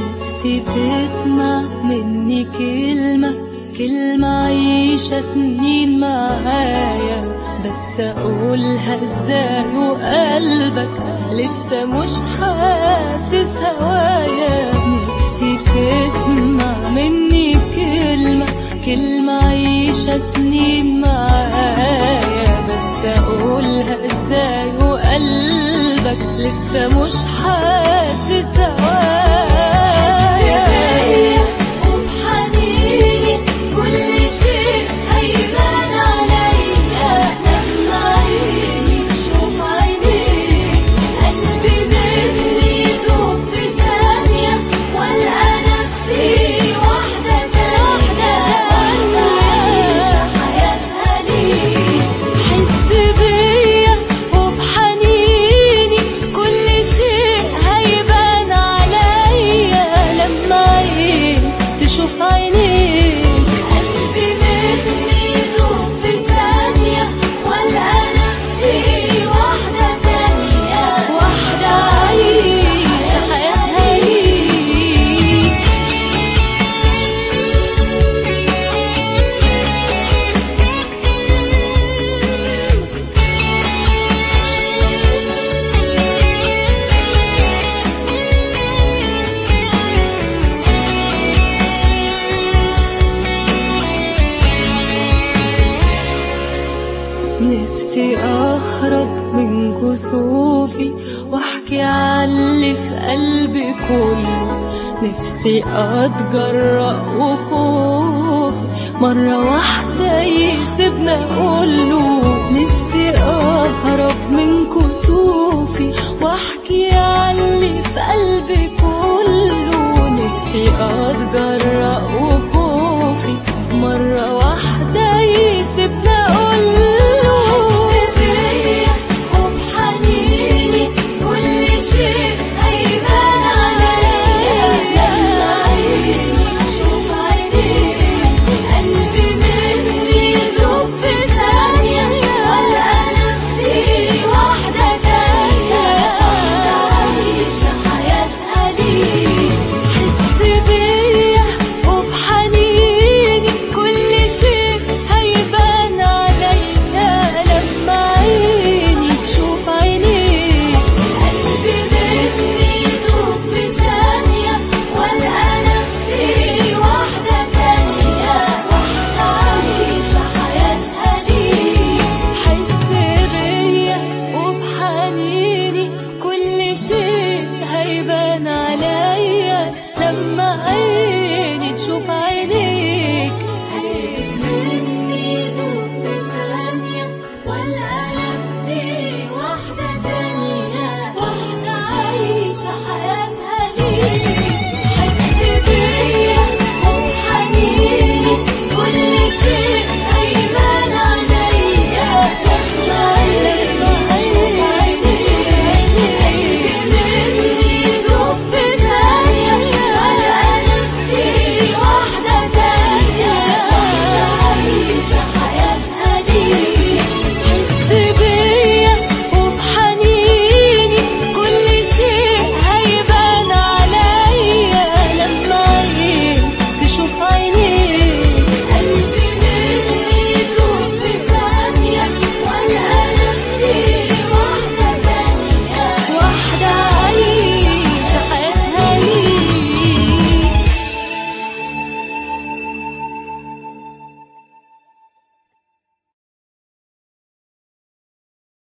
نفسي تسمع مني كلمة كلمة عيشة سنين معايا بس أقولها ازاي وقلبك لسه مش حاسس هوايا نفسي تسمع مني كلمة كلمة عيشة سنين معايا بس أقولها ازاي وقلبك لسه مش حاسس هوايا وبحنيني كل شيء هيبان عليا لما عيني تشوف عينيك قلبي مني يدوب في ثانية والقى نفسي واحدة تانية عايشة حياتها ليك حس بيا وبحنيني كل شيء هيبان عليا لما عيني تشوف عينيك قلبي مني يدوب في ثانية والقى نفسي واحدة تانية واحدة عايشة حياتها ليك نفسي أهرب من كسوفي واحكي عاللي في قلبي كله نفسي أتجرأ وخوفي مرة واحدة يسيبنا أقوله نفسي أهرب من كسوفي واحكي عاللي في قلبي كله نفسي أتجرأ وخوفي مرة واحدة يسيبنا أقوله حس بيا وبحنيني كل شيء هيبان عليا لما عيني تشوف عينيك قلبي مني يدوب في ثانية والقى نفسي واحدة تانية عايشة حياتها ليك حس بيا وبحنيني كل شيء هيبان عليا لما عيني تشوف عينيك قلبي مني يدوب في ثانية والقى نفسي واحدة تانية واحدة عايشة حياتها ليك حس بيا وبحنيني كل شيء هيبان عليا لما عيني تشوف